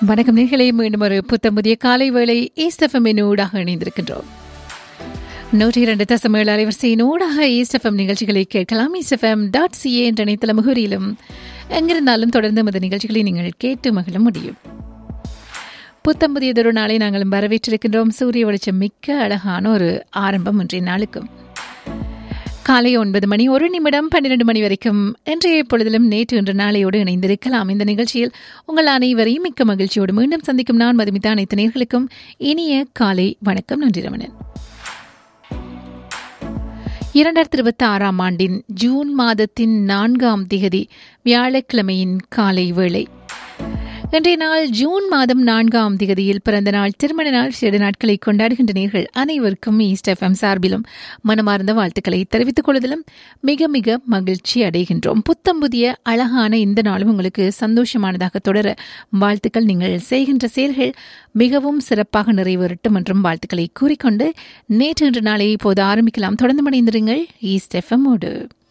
வணக்கம் நேர்களே மீண்டும் ஒரு புத்தம் புதிய காலை வேளை ஈஸ்டஃபமின் ஊடாக இணைந்திருக்கின்றோம் நூற்றி இரண்டு தசம் ஏழு அலைவரிசையின் ஊடாக ஈஸ்டஃபம் நிகழ்ச்சிகளை கேட்கலாம் ஈஸ்டஃபம் டாட் சிஏ என்ற இணையதள முகவரியிலும் எங்கிருந்தாலும் தொடர்ந்து நமது நிகழ்ச்சிகளை நீங்கள் கேட்டு மகிழ முடியும் புத்தம் புதியதொரு நாளை நாங்கள் வரவேற்றிருக்கின்றோம் சூரிய வெளிச்சம் மிக்க அழகான ஒரு ஆரம்பம் இன்றைய நாளுக்கும் காலை ஒன்பது மணி ஒரு நிமிடம் பன்னிரண்டு மணி வரைக்கும் இன்றைய பொழுதிலும் நேற்று இன்று நாளையோடு இணைந்திருக்கலாம் இந்த நிகழ்ச்சியில் உங்கள் அனைவரையும் மிக்க மகிழ்ச்சியோடு மீண்டும் சந்திக்கும் நான் மதுமிதா அனைத்து நேர்களுக்கும் இனிய காலை வணக்கம் நன்றி ரமணன் இரண்டாயிரத்தி இருபத்தி ஆறாம் ஆண்டின் ஜூன் மாதத்தின் நான்காம் திகதி வியாழக்கிழமையின் காலை வேளை இன்றைய நாள் ஜூன் மாதம் நான்காம் திகதியில் பிறந்த நாள் திருமண நாள் சிறு நாட்களை கொண்டாடுகின்ற நேர்கள் அனைவருக்கும் ஈஸ்ட் எஃப்எம் சார்பிலும் மனமார்ந்த வாழ்த்துக்களை தெரிவித்துக் கொள்வதிலும் மிக மிக மகிழ்ச்சி அடைகின்றோம் புத்தம் புதிய அழகான இந்த நாளும் உங்களுக்கு சந்தோஷமானதாக தொடர வாழ்த்துக்கள் நீங்கள் செய்கின்ற செயல்கள் மிகவும் சிறப்பாக நிறைவேறட்டும் என்றும் வாழ்த்துக்களை கூறிக்கொண்டு நேற்று இன்று நாளை இப்போது ஆரம்பிக்கலாம் தொடர்ந்து மணிந்திருங்கள் ஈஸ்ட் எஃப்எம்மோடு